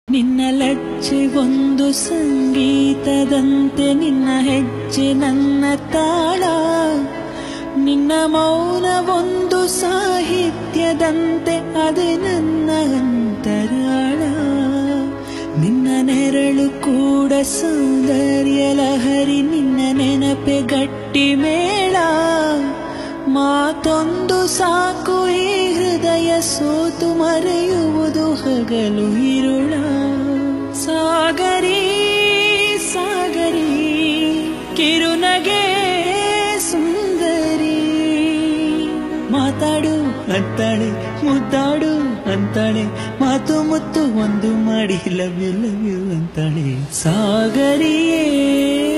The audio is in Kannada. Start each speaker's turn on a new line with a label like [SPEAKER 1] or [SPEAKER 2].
[SPEAKER 1] ನಿನ್ನ ಲಜ್ಜೆ ಒಂದು ಸಂಗೀತದಂತೆ ನಿನ್ನ ಹೆಜ್ಜೆ ನನ್ನ ತಾಳ ನಿನ್ನ ಮೌನ ಒಂದು ಸಾಹಿತ್ಯದಂತೆ ಅದೇ ನನ್ನ ಅಂತರಾಳ ನಿನ್ನ ನೆರಳು ಕೂಡ ಸೌಂದರ್ಯ ಲಹರಿ ನಿನ್ನ ನೆನಪೆ ಗಟ್ಟಿ ಮೇಳ ಮಾತೊಂದು ಸಾಕು ಈ ಹೃದಯ ಸೋತು ಮರೆಯುವುದು ಹಗಲು ಇರುಳ ಸಾಗರಿ ಸಾಗರಿ ಕಿರುನಗೆ ಸುಂದರಿ ಮಾತಾಡು ಅಂತಾಳೆ ಮುದ್ದಾಡು ಅಂತಾಳೆ ಮಾತು ಮುತ್ತು ಒಂದು ಮಾಡಿ ಲವ್ ಯು ಲವ್ ಯು ಅಂತಾಳೆ ಸಾಗರಿಯೇ